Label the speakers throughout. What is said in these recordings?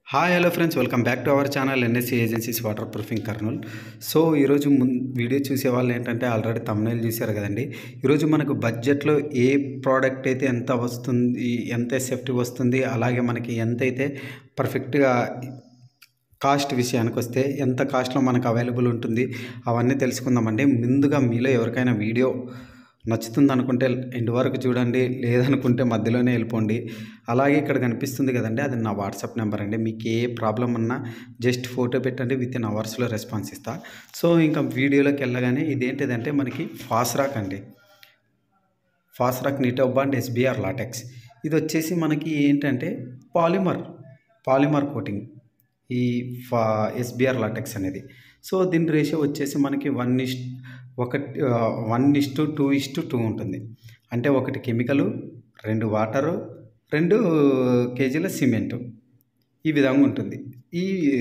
Speaker 1: Hi hello friends welcome back to our channel N S C agencies waterproofing Kurnool so ఈరోజు ముం video చూసే వాళ్ళు ఏంటంటే ఆల్రెడీ తమ్నైల్ చూశారు కదండి ఈరోజు మనకు బడ్జెట్లో ఏ ప్రోడక్ట్ అయితే ఎంత వస్తుంది ఎంత సేఫ్టీ వస్తుంది అలాగే మనకి ఎంత అయితే పర్ఫెక్ట్గా కాస్ట్ విషయానికి వస్తే ఎంత కాస్ట్లో మనకు అవైలబుల్ ఉంటుంది అవన్నీ తెలుసుకుందామండి ముందుగా మీలో ఎవరికైనా వీడియో నచ్చుతుంది అనుకుంటే ఎండ్ వరకు చూడండి లేదనుకుంటే మధ్యలోనే వెళ్ళిపోండి అలాగే ఇక్కడ కనిపిస్తుంది కదండి అది నా వాట్సాప్ నెంబర్ అండి మీకు ఏ ప్రాబ్లం ఉన్నా జస్ట్ ఫోటో పెట్టండి విత్ ఇన్ అవర్స్లో రెస్పాన్స్ ఇస్తా సో ఇంకా వీడియోలోకి వెళ్ళగానే ఇదేంటిదంటే మనకి ఫాస్రాక్ అండి ఫాస్రాక్ నిటోబాండ్ ఎస్బీఆర్ లాటెక్స్ ఇది వచ్చేసి మనకి ఏంటంటే పాలిమర్ పాలిమర్ కోటింగ్ ఈ ఫా ఎస్బీఆర్ లాటెక్స్ అనేది సో దీని రేషియో వచ్చేసి మనకి వన్ ఇస్ ఒకటి one is to two is to two ఉంటుంది అంటే ఒకటి కెమికలు రెండు వాటరు రెండు కేజీల సిమెంటు ఈ విధంగా ఉంటుంది ఈ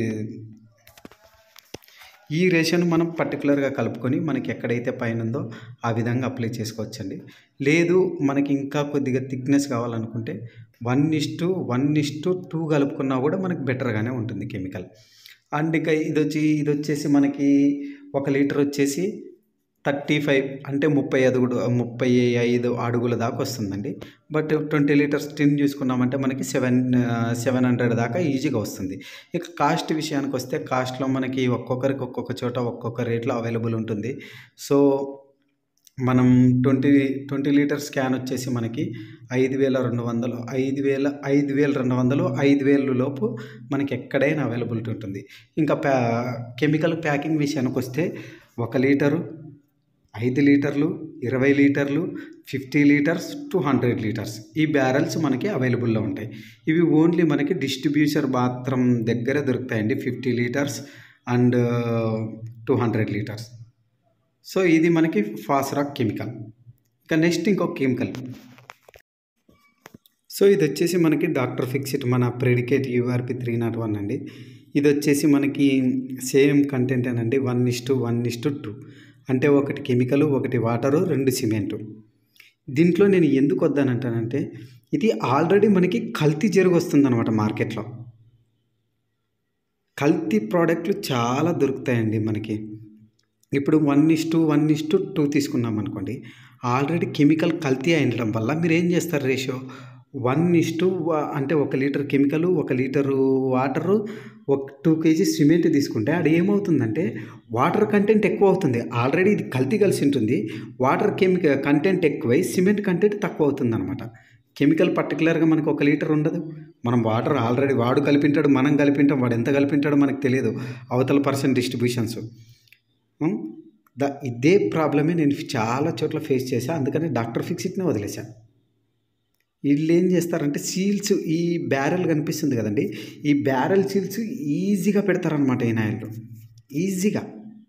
Speaker 1: ఈ రేషను మనం పర్టికులర్గా కలుపుకొని మనకి ఎక్కడైతే పైన ఉందో ఆ విధంగా అప్లై చేసుకోవచ్చండి లేదు మనకి ఇంకా కొద్దిగా థిక్నెస్ కావాలనుకుంటే one is to one is to two కలుపుకున్నా కూడా మనకి బెటర్గానే ఉంటుంది కెమికల్ అండ్ ఇంకా ఇది వచ్చి ఇది వచ్చేసి మనకి ఒక లీటర్ వచ్చేసి థర్టీ ఫైవ్ అంటే ముప్పై ఐదు ముప్పై ఐదు అడుగుల దాకా వస్తుందండి బట్ ట్వంటీ లీటర్స్ టిన్ చూసుకున్నామంటే మనకి సెవెన్ సెవెన్ హండ్రెడ్ దాకా ఈజీగా వస్తుంది ఇక కాస్ట్ విషయానికి వస్తే కాస్ట్లో మనకి ఒక్కొక్కరికి ఒక్కొక్క చోట ఒక్కొక్క రేట్లో అవైలబుల్ ఉంటుంది సో మనం ట్వంటీ ట్వంటీ లీటర్స్ క్యాన్ వచ్చేసి మనకి ఐదు వేల రెండు వందలు ఐదు వేల ఐదు వేల రెండు వందలు ఐదు వేలు లోపు మనకి ఎక్కడైనా అవైలబిలిటీ ఉంటుంది ఇంకా ప్యా కెమికల్ ప్యాకింగ్ విషయానికి వస్తే ఒక లీటరు ఐదు లీటర్లు ఇరవై లీటర్లు fifty litres two hundred litres ఈ బ్యారెల్స్ మనకి అవైలబుల్లో ఉంటాయి ఇవి ఓన్లీ మనకి డిస్ట్రిబ్యూటర్ మాత్రం దగ్గర దొరుకుతాయండి fifty litres and two hundred litres so ఇది మనకి ఫాస్రాక్ కెమికల్ ఇక నెక్స్ట్ ఇంకొక కెమికల్ సో ఇది వచ్చేసి మనకి డాక్టర్ ఫిక్సిట్ మన ప్రెడికేట్ యూఆర్పి త్రీ నాట్ వన్ అండి ఇది వచ్చేసి మనకి సేమ్ కంటెంట్ అనండి one is to one is to two అంటే ఒకటి కెమికల్ ఒకటి వాటరు రెండు సిమెంటు దీంట్లో నేను ఎందుకు వద్దానంటానంటే ఇది ఆల్రెడీ మనకి కల్తీ జరుగు వస్తుందన్నమాట మార్కెట్లో కల్తీ ప్రోడక్ట్లు చాలా దొరుకుతాయండి మనకి ఇప్పుడు one is to one is to two తీసుకున్నాం అనుకోండి ఆల్రెడీ కెమికల్ కల్తీ అయినడం వల్ల మీరు ఏం చేస్తారు రేషియో వన్ ఇస్ టు అంటే ఒక లీటర్ కెమికల్ ఒక లీటరు వాటరు ఒక టూ కేజీ సిమెంట్ తీసుకుంటే అది ఏమవుతుందంటే వాటర్ కంటెంట్ ఎక్కువ అవుతుంది ఆల్రెడీ ఇది కల్తీ కలిసి ఉంటుంది వాటర్ కెమికల్ కంటెంట్ ఎక్కువై సిమెంట్ కంటెంట్ తక్కువ అవుతుంది అనమాట కెమికల్ పర్టికులర్గా మనకు ఒక లీటర్ ఉండదు మనం వాటర్ ఆల్రెడీ వాడు కలిపింటాడు మనం కలిపింటాం వాడు ఎంత కలిపింటాడో మనకు తెలియదు అవతల పర్సన్ డిస్ట్రిబ్యూషన్స్ ద ఇదే ప్రాబ్లమే నేను చాలా చోట్ల ఫేస్ చేశా అందుకని డాక్టర్ ఫిక్సిట్నే వదిలేసా వీళ్ళు ఏం చేస్తారంటే సీల్స్ ఈ బ్యారెల్ కనిపిస్తుంది కదండి ఈ బ్యారెల్ సీల్స్ ఈజీగా పెడతారనమాట ఈ నాయల్లో ఈజీగా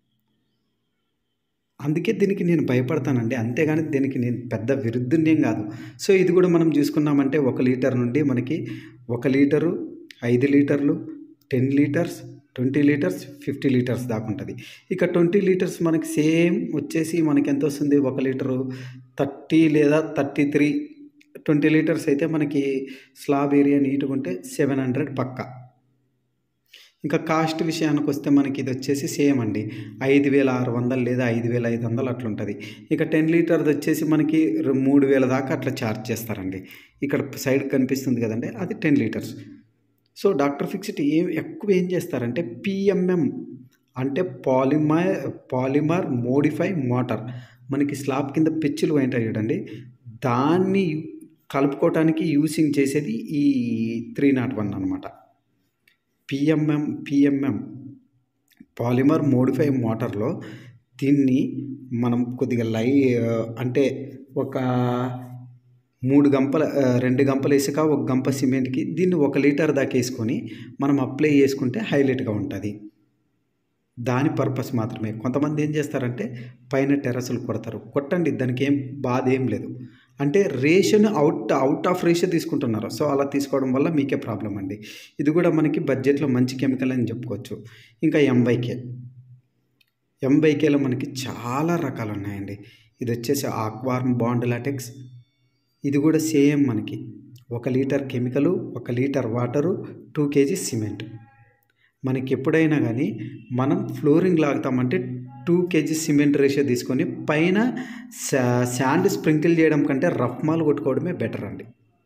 Speaker 1: అందుకే దీనికి నేను భయపడతానండి అంతేగాని దీనికి నేను పెద్ద విరుద్ధునేం కాదు సో ఇది కూడా మనం చూసుకున్నామంటే ఒక లీటర్ నుండి మనకి ఒక లీటరు ఐదు లీటర్లు ten litres twenty litres fifty litres దాకా ఉంటుంది ఇక ట్వంటీ లీటర్స్ మనకి సేమ్ వచ్చేసి మనకి ఎంత వస్తుంది ఒక లీటరు థర్టీ లేదా థర్టీ త్రీ ట్వంటీ లీటర్స్ అయితే మనకి స్లాబ్ ఏరియా నీట్గా ఉంటే సెవెన్ హండ్రెడ్ పక్క ఇంకా కాస్ట్ విషయానికి వస్తే మనకి ఇది వచ్చేసి సేమ్ అండి ఐదు వేల ఆరు వందలు లేదా ఐదు వేల ఐదు వందలు అట్లా ఉంటుంది ఇక టెన్ లీటర్ది వచ్చేసి మనకి మూడు వేల దాకా అట్లా ఛార్జ్ చేస్తారండి ఇక్కడ సైడ్ కనిపిస్తుంది కదండి అది ten litres so doctor fixit ఏం ఎక్కువ ఏం చేస్తారంటే పిఎంఎం అంటే పాలిమర్ పాలిమర్ మోడిఫై మోటార్ మనకి స్లాబ్ కింద పెచ్చులు ఉంటాయి చూడండి దాన్ని కలుపుకోవటానికి యూసింగ్ చేసేది ఈ త్రీ నాట్ వన్ అనమాట పిఎంఎం పిఎంఎం పాలిమర్ మోడిఫై మోటార్లో దీన్ని మనం కొద్దిగా లై అంటే ఒక మూడు గంపల రెండు గంపలు ఇసుక ఒక గంప సిమెంట్కి దీన్ని ఒక లీటర్ దాకా వేసుకొని మనం అప్లై చేసుకుంటే హైలైట్గా ఉంటుంది దాని పర్పస్ మాత్రమే కొంతమంది ఏం చేస్తారంటే పైన టెరసులు కొడతారు కొట్టండి దానికి ఏం బాధ ఏం లేదు అంటే ration out out of ration తీసుకుంటున్నారు సో అలా తీసుకోవడం వల్ల మీకే ప్రాబ్లం అండి ఇది కూడా మనకి బడ్జెట్లో మంచి కెమికల్ అని చెప్పుకోవచ్చు ఇంకా ఎంబైకే ఎంబైకేలో మనకి చాలా రకాలు ఉన్నాయండి ఇది వచ్చేసి ఆక్వార్మ్ బాండ్ లాటెక్స్ ఇది కూడా సేమ్ మనకి ఒక లీటర్ కెమికలు ఒక litre water two K G cement మనకి ఎప్పుడైనా కానీ మనం ఫ్లోరింగ్ లాగుతామంటే టూ కేజీ సిమెంట్ రేషియో తీసుకొని పైన శాండ్ స్ప్రింకిల్ చేయడం కంటే రఫ్ మాల్ కొట్టుకోవడమే బెటర్ అండి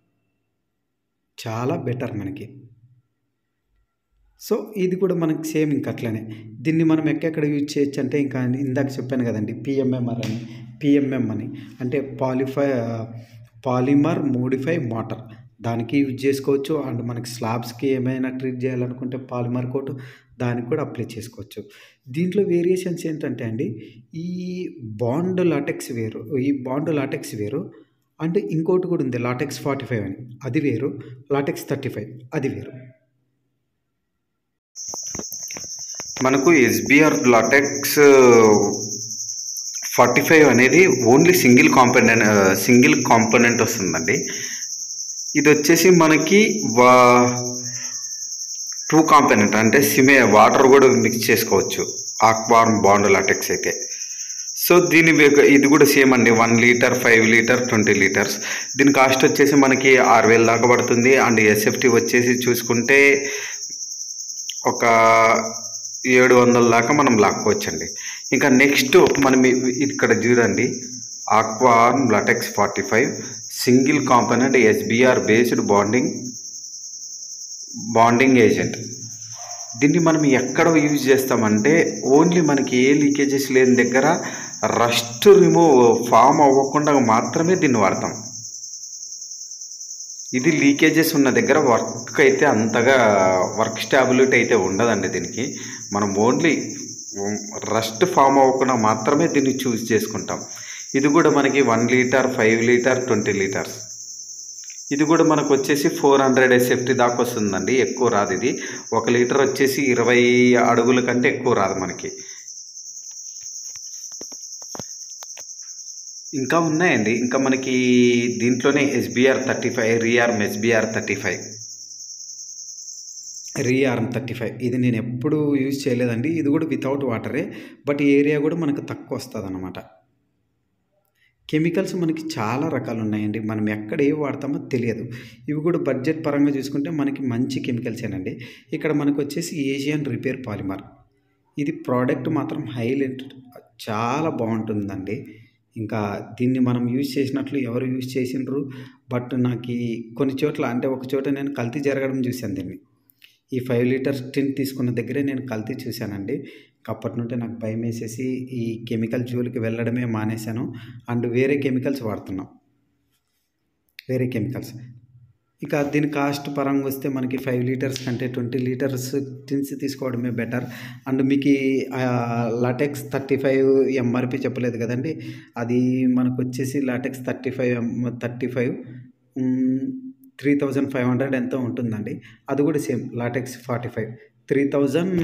Speaker 1: చాలా బెటర్ మనకి సో ఇది కూడా మనకి సేమ్ ఇంక అట్లనే దీన్ని మనం ఎక్కడెక్కడ యూజ్ చేయొచ్చు అంటే ఇంకా ఇందాక చెప్పాను కదండి పిఎంఎంఆర్ అని పిఎంఎం అని అంటే పాలిఫై పాలిమర్ మోడిఫై మోటార్ దానికి యూజ్ చేసుకోవచ్చు అండ్ మనకి స్లాబ్స్కి ఏమైనా ట్రీట్ చేయాలనుకుంటే పాలిమర్ కోట్ దానికి కూడా అప్లై చేసుకోవచ్చు దీంట్లో వేరియేషన్స్ ఏంటంటే అండి ఈ బాండ్ లాటెక్స్ వేరు ఈ బాండ్ లాటెక్స్ వేరు అండ్ ఇంకోటి కూడా ఉంది లాటెక్స్ ఫార్టీ ఫైవ్ అని అది వేరు లాటెక్స్ థర్టీ ఫైవ్ అది వేరు
Speaker 2: మనకు ఎస్బిఆర్ లాటెక్స్ ఫార్టీ ఫైవ్ అనేది only single component single component వస్తుందండి ఇది వచ్చేసి మనకి వా టూ కాంపోనెంట్ అంటే సిమే వాటర్ కూడా మిక్స్ చేసుకోవచ్చు ఆక్వార్మ్ బాండ్ లాటెక్స్ అయితే సో దీని వే- ఇది కూడా సేమ్ అండి one litre five litre twenty litres దీని కాస్ట్ వచ్చేసి మనకి ఆరు వేలు దాకా పడుతుంది అండ్ ఎస్ఎఫ్టీ వచ్చేసి చూసుకుంటే ఒక ఏడు వందల దాకా మనం లాక్కోవచ్చండి ఇంకా నెక్స్ట్ మనం ఇ- ఇక్కడ చూడండి ఆక్వార్మ్ latex forty five single component S B R based bonding bonding agent దీన్ని మనం ఎక్కడ యూజ్ చేస్తామంటే ఓన్లీ మనకి ఏ లీకేజెస్ లేని దగ్గర రస్ట్ రిమూవ్ ఫామ్ అవ్వకుండా మాత్రమే దీన్ని వాడతాం ఇది లీకేజెస్ ఉన్న దగ్గర వర్క్ అయితే అంతగా వర్క్ స్టాబిలిటీ అయితే ఉండదండి దీనికి మనం ఓన్లీ రస్ట్ ఫామ్ అవ్వకుండా మాత్రమే దీన్ని చూస్ చేసుకుంటాం ఇది కూడా మనకి one litre five litre twenty litres ఇది కూడా మనకు వచ్చేసి ఫోర్ హండ్రెడ్ ఎస్ఎఫ్టీ దాకా వస్తుందండి ఎక్కువ రాదు ఇది ఒక లీటర్ వచ్చేసి ఇరవై అడుగుల కంటే ఎక్కువ రాదు మనకి ఇంకా ఉన్నాయండి ఇంకా మనకి దీంట్లోనే ఎస్బిఆర్ థర్టీ ఫైవ్ రీఆర్మ్ ఎస్బిఆర్ థర్టీ ఫైవ్
Speaker 1: రీఆర్మ్ థర్టీ ఫైవ్ ఇది నేను ఎప్పుడు యూజ్ చేయలేదండి ఇది కూడా వితౌట్ వాటరే బట్ ఈ ఏరియా కూడా మనకు తక్కువ వస్తుంది అన్నమాట కెమికల్స్ మనకి చాలా రకాలు ఉన్నాయండి మనం ఎక్కడ ఏ వాడతామో తెలియదు ఇవి కూడా బడ్జెట్ పరంగా చూసుకుంటే మనకి మంచి కెమికల్సేనండి ఇక్కడ మనకు వచ్చేసి ఏషియన్ రిపేర్ పాలిమర్ ఇది ప్రోడక్ట్ మాత్రం హైలైట్ చాలా బాగుంటుందండి ఇంకా దీన్ని మనం యూజ్ చేసినట్లు ఎవరు యూజ్ చేసిండ్రు బట్ నాకు ఈ కొన్ని చోట్ల అంటే ఒక చోట నేను కల్తీ జరగడం చూశాను దీన్ని ఈ ఫైవ్ లీటర్స్ టిన్ తీసుకున్న దగ్గరే నేను కల్తీ చూశానండి అప్పటి నుండి నాకు భయం వేసేసి ఈ కెమికల్ జోలికి వెళ్ళడమే మానేశాను అండ్ వేరే కెమికల్స్ వాడుతున్నాం వేరే కెమికల్స్ ఇక దీని కాస్ట్ పరంగా వస్తే మనకి ఫైవ్ లీటర్స్ కంటే ట్వంటీ లీటర్స్ టిన్స్ తీసుకోవడమే బెటర్ అండ్ మీకు లాటెక్స్ థర్టీ ఫైవ్ ఎంఆర్పి చెప్పలేదు కదండి అది మనకు వచ్చేసి latex thirty five thirty five three thousand five hundred ఎంతో ఉంటుందండి అది కూడా same latex forty five three thousand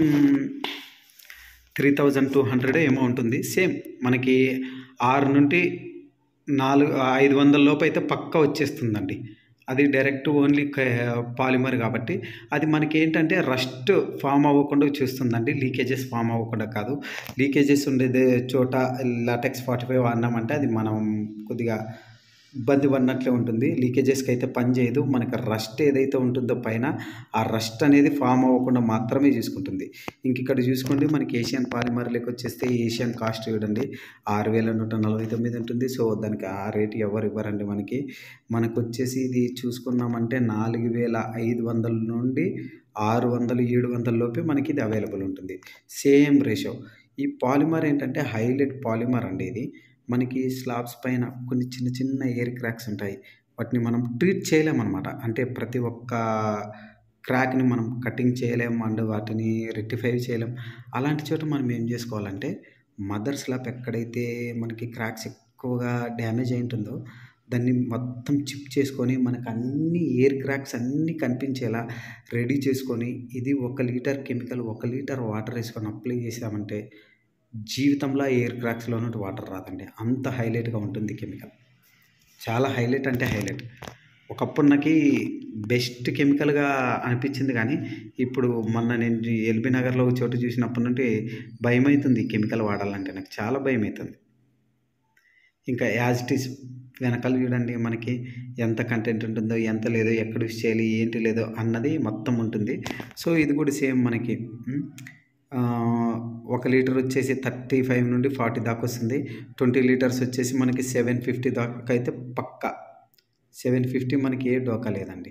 Speaker 1: three thousand two hundred ఏమో ఉంటుంది సేమ్ మనకి ఆరు నుండి నాలుగు ఐదు వందల లోపు అయితే పక్కా వచ్చేస్తుందండి అది డైరెక్ట్ ఓన్లీ పాలిమర్ కాబట్టి అది మనకి ఏంటంటే రస్ట్ ఫామ్ అవ్వకుండా చూస్తుందండి లీకేజెస్ ఫామ్ అవ్వకుండా కాదు లీకేజెస్ ఉండేది చోట లాటెక్స్ ఫార్టీ ఫైవ్ అన్నామంటే అది మనం కొద్దిగా ఇబ్బంది పడినట్లే ఉంటుంది లీకేజెస్కి అయితే పని చేయదు మనకి రస్ట్ ఏదైతే ఉంటుందో పైన ఆ రస్ట్ అనేది ఫామ్ అవ్వకుండా మాత్రమే చూసుకుంటుంది ఇంక ఇక్కడ చూసుకోండి మనకి ఏషియన్ పాలిమర్లకు వచ్చేస్తే ఏషియన్ కాస్ట్ చూడండి ఆరు వేల నూట నలభై తొమ్మిది ఉంటుంది సో దానికి ఆ రేట్ ఎవరు ఇవ్వరండి మనకి మనకు వచ్చేసి ఇది చూసుకున్నామంటే నాలుగు వేల ఐదు వందల నుండి ఆరు వందలు ఏడు వందల లోపే మనకి ఇది అవైలబుల్ ఉంటుంది సేమ్ రేషియో ఈ పాలిమర్ ఏంటంటే హైలైట్ పాలిమర్ అండి ఇది మనకి స్లాబ్స్ పైన కొన్ని చిన్న చిన్న ఎయిర్ క్రాక్స్ ఉంటాయి వాటిని మనం ట్రీట్ చేయలేమన్నమాట అంటే ప్రతి ఒక్క క్రాక్ని మనం కటింగ్ చేయలేం అండ్ వాటిని రెక్టిఫై చేయలేం అలాంటి చోట మనం ఏం చేసుకోవాలంటే మదర్ స్లాబ్ ఎక్కడైతే మనకి క్రాక్స్ ఎక్కువగా డ్యామేజ్ అయి ఉంటుందో దాన్ని మొత్తం చిప్ చేసుకొని మనకు అన్ని ఎయిర్ క్రాక్స్ అన్నీ కనిపించేలా రెడీ చేసుకొని ఇది ఒక లీటర్ కెమికల్ ఒక లీటర్ వాటర్ వేసుకొని అప్లై చేసామంటే జీవితంలో ఎయిర్ క్రాక్స్లో ఉన్నట్టు వాటర్ రాదండి అంత హైలైట్గా ఉంటుంది కెమికల్ చాలా హైలైట్ అంటే హైలైట్ ఒకప్పుడు నాకు బెస్ట్ కెమికల్గా అనిపించింది కానీ ఇప్పుడు మొన్న నేను ఎల్బీ నగర్లో ఒక చోటు చూసినప్పటి నుండి భయం అవుతుంది ఈ కెమికల్ వాడాలంటే నాకు చాలా భయం అవుతుంది ఇంకా యాజ్ ఇట్ ఈస్ వెనకాల చూడండి మనకి ఎంత కంటెంట్ ఉంటుందో ఎంత లేదో ఎక్కడ యూస్ చేయాలి ఏంటి లేదో అన్నది మొత్తం ఉంటుంది సో ఇది కూడా సేమ్ మనకి ఉమ్, ఆ, ఒక లీటర్ వచ్చేసి థర్టీ ఫైవ్ నుండి ఫార్టీ దాకా వస్తుంది ట్వంటీ లీటర్స్ వచ్చేసి మనకి సెవెన్ ఫిఫ్టీ దాకా అయితే పక్కా సెవెన్ ఫిఫ్టీ మనకి ఏ డోకా లేదండి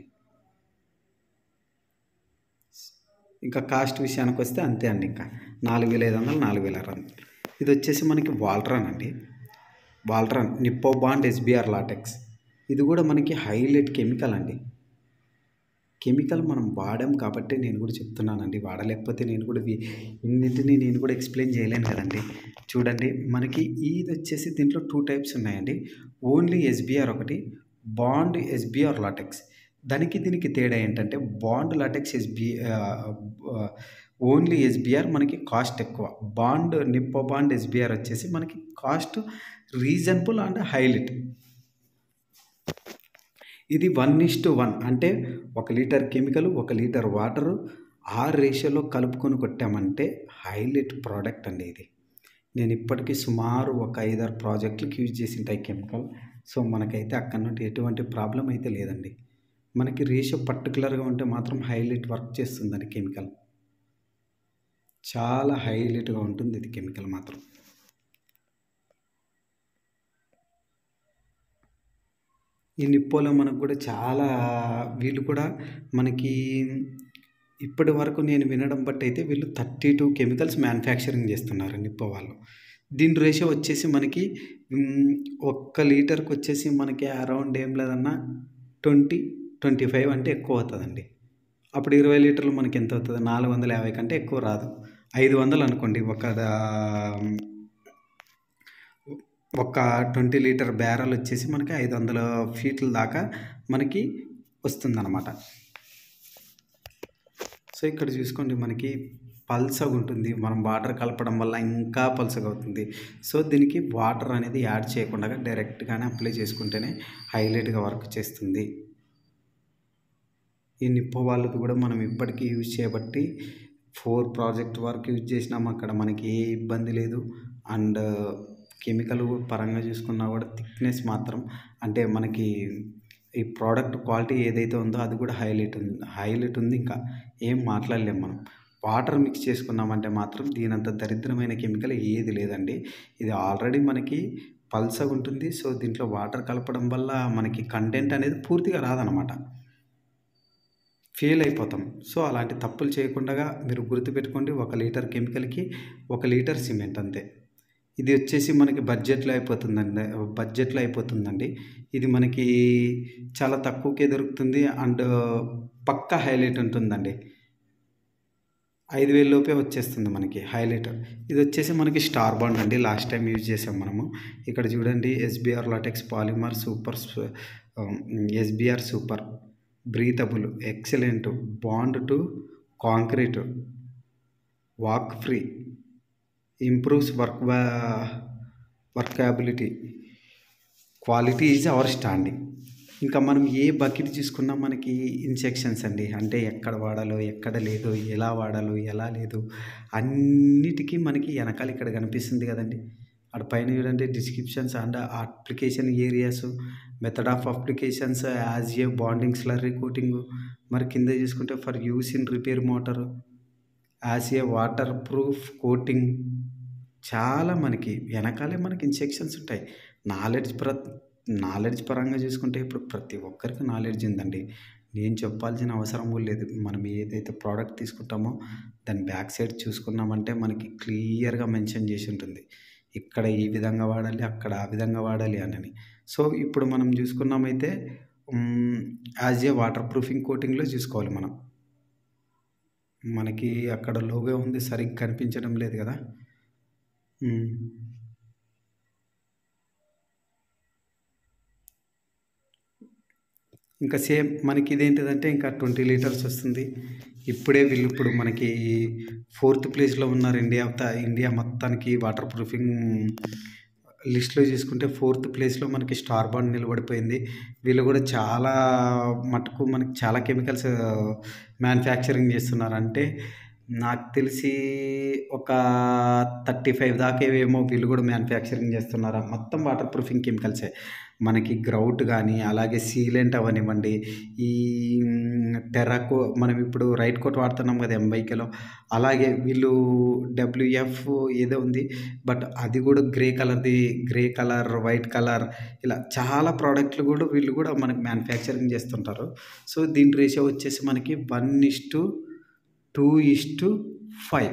Speaker 1: ఇంకా కాస్ట్ విషయానికి వస్తే అంతే అండి ఇంకా నాలుగు వేల ఐదు వందలు నాలుగు వేల ఆరు వందలు ఇది వచ్చేసి మనకి వాల్ట్రాన్ అండి Waltron Nippo bond SBR latex ఇది కూడా మనకి హైలైట్ కెమికల్ అండి కెమికల్ మనం వాడాం కాబట్టి నేను కూడా చెప్తున్నానండి వాడలేకపోతే నేను కూడా వి- ఇన్నింటిని నేను కూడా ఎక్స్ప్లెయిన్ చేయలేను కదండి చూడండి మనకి ఇది వచ్చేసి దీంట్లో టూ టైప్స్ ఉన్నాయండి ఓన్లీ ఎస్బిఆర్ ఒకటి బాండ్ ఎస్బిఆర్ లాటెక్స్ దానికి దీనికి తేడా ఏంటంటే bond latex SB only SBR మనకి కాస్ట్ ఎక్కువ బాండ్ నిప్పో బాండ్ ఎస్బిఆర్ వచ్చేసి మనకి కాస్ట్ రీజనబుల్ అండ్ హైలైట్ ఇది వన్ ఇస్ టు వన్ అంటే ఒక లీటర్ కెమికల్ ఒక లీటర్ వాటరు ఆ రేషియోలో కలుపుకొని కొట్టామంటే హైలైట్ ప్రోడక్ట్ అండి ఇది నేను ఇప్పటికీ సుమారు ఒక ఐదారు ప్రాజెక్టులకు యూజ్ చేసి ఉంటాయి కెమికల్ సో మనకైతే అక్కడ నుండి ఎటువంటి ప్రాబ్లం అయితే లేదండి మనకి రేషియో పర్టికులర్గా ఉంటే మాత్రం హైలైట్ వర్క్ చేస్తుందండి కెమికల్ చాలా హైలైట్గా ఉంటుంది ఇది కెమికల్ మాత్రం ఈ నిప్పోలో మనకు కూడా చాలా వీళ్ళు కూడా మనకి ఇప్పటి వరకు నేను వినడం బట్టి అయితే వీళ్ళు థర్టీ టూ కెమికల్స్ మ్యానుఫ్యాక్చరింగ్ చేస్తున్నారు నిప్పో వాళ్ళు దీని రేషియో వచ్చేసి మనకి మ్, ఒక్క లీటర్కి వచ్చేసి మనకి అరౌండ్ ఏం లేదన్నా ట్వంటీ ట్వంటీ ఫైవ్ అంటే ఎక్కువ అవుతుందండి అప్పుడు ఇరవై లీటర్లు మనకి ఎంత అవుతుంది నాలుగు వందల యాభై కంటే ఎక్కువ రాదు ఐదు వందలు అనుకోండి ఒక దా- ఒక ట్వంటీ లీటర్ బ్యారల్ వచ్చేసి మనకి ఐదు వందల ఫీట్ల దాకా మనకి వస్తుందన్నమాట సో ఇక్కడ చూసుకోండి మనకి పల్సగా ఉంటుంది మనం వాటర్ కలపడం వల్ల ఇంకా పల్సగా అవుతుంది సో దీనికి వాటర్ అనేది యాడ్ చేయకుండా డైరెక్ట్గానే అప్లై చేసుకుంటేనే హైలైట్గా వర్క్ చేస్తుంది ఈ నిప్పో వాళ్ళది కూడా మనం ఇప్పటికీ యూజ్ చేయబట్టి ఫోర్ ప్రాజెక్ట్ వరకు యూజ్ చేసినాం అక్కడ మనకి ఏ ఇబ్బంది లేదు అండ్ కెమికల్ పరంగా చూసుకున్నా కూడా థిక్నెస్ మాత్రం అంటే మనకి ఈ ప్రోడక్ట్ క్వాలిటీ ఏదైతే ఉందో అది కూడా హైలైట్ ఉంది హైలైట్ ఉంది ఇంకా ఏం మాట్లాడలేం మనం వాటర్ మిక్స్ చేసుకున్నామంటే మాత్రం దీనంత దరిద్రమైన కెమికల్ ఏది లేదండి ఇది ఆల్రెడీ మనకి పల్సగా ఉంటుంది సో దీంట్లో వాటర్ కలపడం వల్ల మనకి కంటెంట్ అనేది పూర్తిగా రాదనమాట ఫెయిల్ అయిపోతాం సో అలాంటి తప్పులు చేయకుండా మీరు గుర్తుపెట్టుకోండి ఒక లీటర్ కెమికల్కి ఒక లీటర్ సిమెంట్ అంతే ఇది వచ్చేసి మనకి బడ్జెట్లో అయిపోతుందండి బడ్జెట్లో అయిపోతుందండి ఇది మనకి చాలా తక్కువకే దొరుకుతుంది అండ్ పక్కా హైలైట్ ఉంటుందండి ఐదు వేల లోపే వచ్చేస్తుంది మనకి హైలైట్ ఇది వచ్చేసి మనకి స్టార్ బాండ్ అండి లాస్ట్ టైం యూజ్ చేసాం మనము ఇక్కడ చూడండి SBR latex polymer super SBR super breathable excellent bond to concrete walk free improves work workability quality is our standing ఇంకా మనం ఏ బకెట్ తీసుకున్నా మనకి ఇన్సెక్షన్స్ అండి అంటే ఎక్కడ వాడాలో ఎక్కడ లేదు ఎలా వాడాలో ఎలా లేదు అన్నిటికీ మనకి వెనకాల ఇక్కడ కనిపిస్తుంది కదండి అక్కడ పైన చూడండి descriptions and application areas method of applications as a bonding slurry coating మరి కింద చూసుకుంటే for use in repair mortar as a water proof coating చాలా మనకి వెనకాలే మనకి ఇన్స్ట్రక్షన్స్ ఉంటాయి నాలెడ్జ్ ప్ర నాలెడ్జ్ పరంగా చూసుకుంటే ఇప్పుడు ప్రతి ఒక్కరికి నాలెడ్జ్ ఉందండి నేను చెప్పాల్సిన అవసరం కూడా లేదు మనం ఏదైతే ప్రోడక్ట్ తీసుకుంటామో దాని బ్యాక్ సైడ్ చూసుకున్నామంటే మనకి క్లియర్గా మెన్షన్ చేసి ఉంటుంది ఇక్కడ ఈ విధంగా వాడాలి అక్కడ ఆ విధంగా వాడాలి అని సో ఇప్పుడు మనం చూసుకున్నామైతే యాజ్ ఏ వాటర్ ప్రూఫింగ్ కోటింగ్లో చూసుకోవాలి మనం మనకి అక్కడ లోగో ఉంది సరిగ్గా కనిపించడం లేదు కదా మ్మ్. ఇంకా సేమ్ మనకి ఇదేంటిదంటే ఇంకా ట్వంటీ లీటర్స్ వస్తుంది ఇప్పుడే వీళ్ళు ఇప్పుడు మనకి ఫోర్త్ ప్లేస్లో ఉన్నారు ఇండియా త- ఇండియా మొత్తానికి వాటర్ ప్రూఫింగ్ లిస్ట్లో చూసుకుంటే ఫోర్త్ ప్లేస్లో మనకి స్టార్ బాండ్ నిలబడిపోయింది వీళ్ళు కూడా చాలా మటుకు మనకి చాలా కెమికల్స్ మ్యానుఫ్యాక్చరింగ్ చేస్తున్నారు అంటే నాకు తెలిసి ఒక థర్టీ ఫైవ్ దాకా ఏమో వీళ్ళు కూడా మ్యానుఫ్యాక్చరింగ్ చేస్తున్నారు మొత్తం వాటర్ ప్రూఫింగ్ కెమికల్సే మనకి గ్రౌట్ కానీ అలాగే సీలెంట్ అవనివ్వండి ఈ టెరాకో మనం ఇప్పుడు రైట్ కోట్ వాడుతున్నాం కదా ఎంబైకేలో అలాగే వీళ్ళు డబ్ల్యూఎఫ్ ఏదో ఉంది బట్ అది కూడా గ్రే కలర్ది గ్రే కలర్ వైట్ కలర్ ఇలా చాలా ప్రోడక్ట్లు కూడా వీళ్ళు కూడా మనకి మ్యానుఫ్యాక్చరింగ్ చేస్తుంటారు సో దీని రేషియో వచ్చేసి మనకి one is to two is to five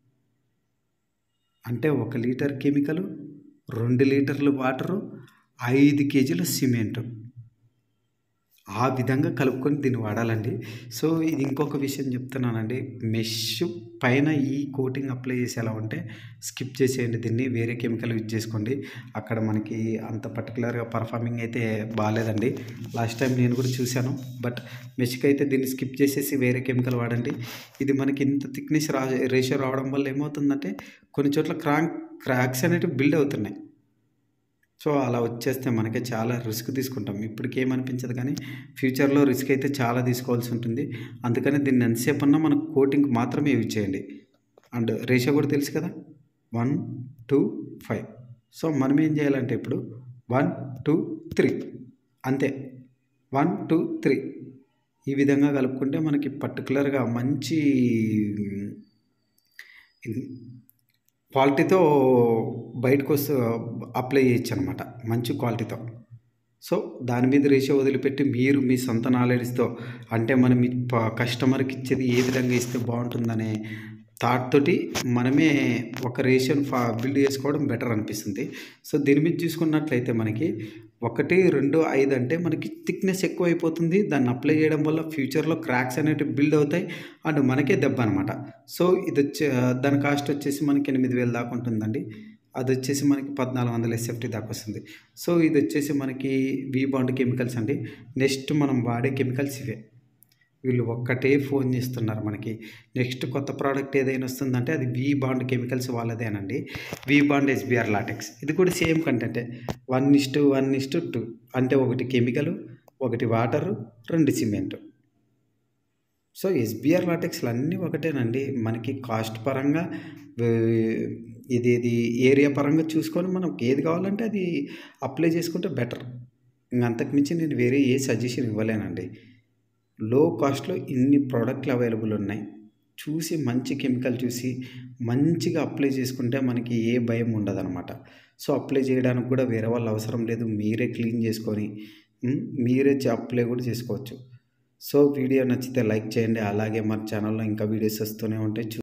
Speaker 1: అంటే ఒక లీటర్ కెమికల్ రెండు లీటర్లు వాటరు ఐదు కేజీల సిమెంటు ఆ విధంగా కలుపుకొని దీన్ని వాడాలండి సో ఇది ఇంకొక విషయం చెప్తున్నానండి మెష్ పైన ఈ కోటింగ్ అప్లై చేసేలా ఉంటే స్కిప్ చేసేయండి దీన్ని వేరే కెమికల్ యూజ్ చేసుకోండి అక్కడ మనకి అంత పర్టికులర్గా పర్ఫార్మింగ్ అయితే బాగాలేదండి లాస్ట్ టైం నేను కూడా చూశాను బట్ మెష్కి అయితే దీన్ని స్కిప్ చేసేసి వేరే కెమికల్ వాడండి ఇది మనకి ఇంత థిక్నెస్ రా రేషియో రావడం వల్ల ఏమవుతుందంటే కొన్ని చోట్ల క్రాంక్ క్రాక్స్ అనేవి బిల్డ్ అవుతున్నాయి సో అలా వచ్చేస్తే మనకి చాలా రిస్క్ తీసుకుంటాం ఇప్పటికి ఏమనిపించదు కానీ ఫ్యూచర్లో రిస్క్ అయితే చాలా తీసుకోవాల్సి ఉంటుంది అందుకని దీన్ని ఎంతసేపు అన్నా మనకు కోటింగ్ మాత్రమే యూజ్ చేయండి అండ్ రేషియో కూడా తెలుసు కదా వన్ టూ ఫైవ్ సో మనం ఏం చేయాలంటే ఇప్పుడు వన్ టూ త్రీ అంతే వన్ టూ త్రీ ఈ విధంగా కలుపుకుంటే మనకి పర్టికులర్గా మంచి క్వాలిటీతో బయటకు వస్తూ అప్లై చేయొచ్చు అనమాట మంచి క్వాలిటీతో సో దాని మీద రేషియో వదిలిపెట్టి మీరు మీ సొంత నాలెడ్జ్తో అంటే మనం ఈ ప- కస్టమర్కి ఇచ్చేది ఏ విధంగా ఇస్తే బాగుంటుందనే థాట్ తోటి మనమే ఒక రేషియోని ఫా బిల్డ్ చేసుకోవడం బెటర్ అనిపిస్తుంది సో దీని మీద చూసుకున్నట్లయితే మనకి ఒకటి రెండు ఐదు అంటే మనకి థిక్నెస్ ఎక్కువ అయిపోతుంది దాన్ని అప్లై చేయడం వల్ల ఫ్యూచర్లో క్రాక్స్ అనేటివి బిల్డ్ అవుతాయి అండ్ మనకే దెబ్బ అనమాట సో ఇది వచ్చే దాని కాస్ట్ వచ్చేసి మనకి ఎనిమిది వేలు దాకా ఉంటుందండి అది వచ్చేసి మనకి పద్నాలుగు వందల ఎస్ఎఫ్టీ దాకా వస్తుంది సో ఇది వచ్చేసి మనకి వి బాండ్ కెమికల్స్ అండి నెక్స్ట్ మనం వాడే కెమికల్స్ ఇవే వీళ్ళు ఒక్కటే ఫోన్ చేస్తున్నారు మనకి నెక్స్ట్ కొత్త ప్రోడక్ట్ ఏదైనా వస్తుందంటే అది వి బాండ్ కెమికల్స్ వాళ్ళదేనండి వి బాండ్ ఎస్బిఆర్ లాటెక్స్ ఇది కూడా సేమ్ కంటెంటే one is to one is to two అంటే ఒకటి కెమికల్ ఒకటి వాటరు రెండు సిమెంటు సో ఎస్బిఆర్ లాటెక్స్లు అన్నీ ఒకటేనండి మనకి కాస్ట్ పరంగా వే- ఇది ఇది ఏరియా పరంగా చూసుకొని మనం ఏది కావాలంటే అది అప్లై చేసుకుంటే బెటర్ ఇంక అంతకుమించి నేను వేరే ఏ సజెషన్ ఇవ్వలేనండి లో కాస్ట్లో ఇన్ని ప్రోడక్ట్లు అవైలబుల్ ఉన్నాయి చూసి మంచి కెమికల్ చూసి మంచిగా అప్లై చేసుకుంటే మనకి ఏ భయం ఉండదన్నమాట సో అప్లై చేయడానికి కూడా వేరే వాళ్ళు అవసరం లేదు మీరే క్లీన్ చేసుకొని ఉమ్, మీరే చే- అప్లై కూడా చేసుకోవచ్చు సో వీడియో నచ్చితే లైక్ చేయండి అలాగే మన ఛానల్లో ఇంకా వీడియోస్ వస్తూనే ఉంటాయి చూ